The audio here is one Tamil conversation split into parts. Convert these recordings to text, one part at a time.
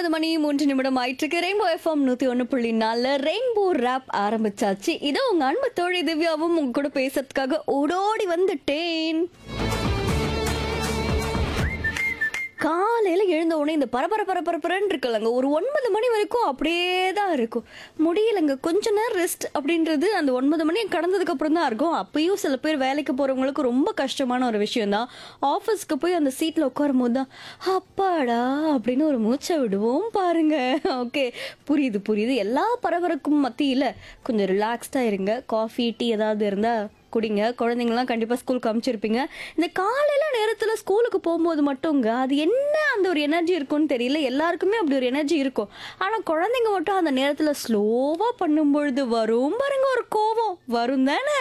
ஒன்பது மணி மூன்று நிமிடம் ஆயிட்டு இருக்கு ரெயின்போ எஃப்எம் நூத்தி ஒண்ணு புள்ளி நாலு ரெயின்போ ரேப் ஆரம்பிச்சாச்சு இதோ உங்க அன்பு தோழி திவ்யாவும் உங்க கூட பேசுறதுக்காக ஓடோடி வந்துட்டேன் காலையில எழுந்த உடனே இந்த பரபர பரபரப்புறன்னு இருக்குல்லங்க ஒரு ஒன்பது மணி வரைக்கும் அப்படியே தான் இருக்கும் முடியலங்க கொஞ்ச நேரம் ரெஸ்ட் அப்படின்றது அந்த ஒன்பது மணி கடந்ததுக்கு அப்புறம் தான் இருக்கும் அப்பயும் சில பேர் வேலைக்கு போறவங்களுக்கு ரொம்ப கஷ்டமான ஒரு விஷயம் தான் ஆஃபீஸ்க்கு போய் அந்த சீட்ல உட்காரும் போது தான் அப்பாடா அப்படின்னு ஒரு மூச்சை விடுவோம் பாருங்க ஓகே புரியுது புரியுது எல்லா பரபரக்கும் மத்தியில கொஞ்சம் ரிலாக்ஸ்டா இருங்க காஃபி டீ ஏதாவது இருந்தா குடிங்க குழந்தைங்களாம் கண்டிப்பாக ஸ்கூலுக்கு அனுப்பிச்சிருப்பீங்க இந்த காலையில் நேரத்தில் ஸ்கூலுக்கு போகும்போது மட்டுங்க அது என்ன அந்த ஒரு எனர்ஜி இருக்கும்னு தெரியல எல்லாருக்குமே அப்படி ஒரு எனர்ஜி இருக்கும் ஆனால் குழந்தைங்க மட்டும் அந்த நேரத்தில் ஸ்லோவாக பண்ணும்பொழுது வரும் பாருங்க ஒரு கோபம் வரும் தானே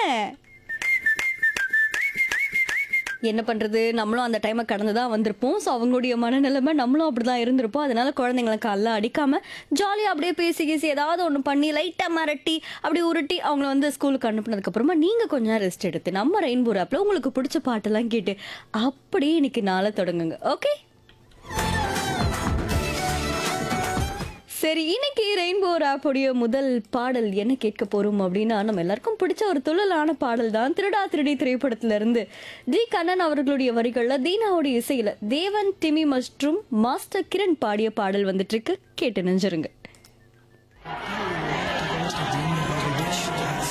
என்ன பண்றது நம்மளும் அந்த டைமை கடந்து தான் வந்திருப்போம் ஸோ அவங்களுடைய மனநிலைமை நம்மளும் அப்படிதான் இருந்திருப்போம் அதனால குழந்தைங்களை காலைல அடிக்காம ஜாலியாக அப்படியே பேசி பேசி ஏதாவது ஒன்று பண்ணி லைட்டாக மிரட்டி அப்படி உருட்டி அவங்கள வந்து ஸ்கூலுக்கு அனுப்புனதுக்கு அப்புறமா நீங்கள் கொஞ்ச நேரம் ரெஸ்ட் எடுத்து நம்ம ரெயின்போ ஆப்பில் உங்களுக்கு பிடிச்ச பாட்டெல்லாம் கேட்டு அப்படியே இன்னைக்கு நாளை தொடங்குங்க ஓகே சரி இன்னைக்கு ரெயின்போ ஆப்போடைய முதல் பாடல் என்ன கேட்க போறோம் அப்படின்னா நம்ம எல்லாருக்கும் பிடிச்ச ஒரு துள்ளலான பாடல் தான் திருடா திருடி திரைப்படத்துல இருந்து ஜி கண்ணன் அவர்களுடைய வரிகள்ல தீனாவுடைய இசையில தேவன் டிமி மற்றும் மாஸ்டர் கிரண் பாடிய பாடல் வந்துட்டு இருக்கு கேட்டு நெஞ்சிருங்க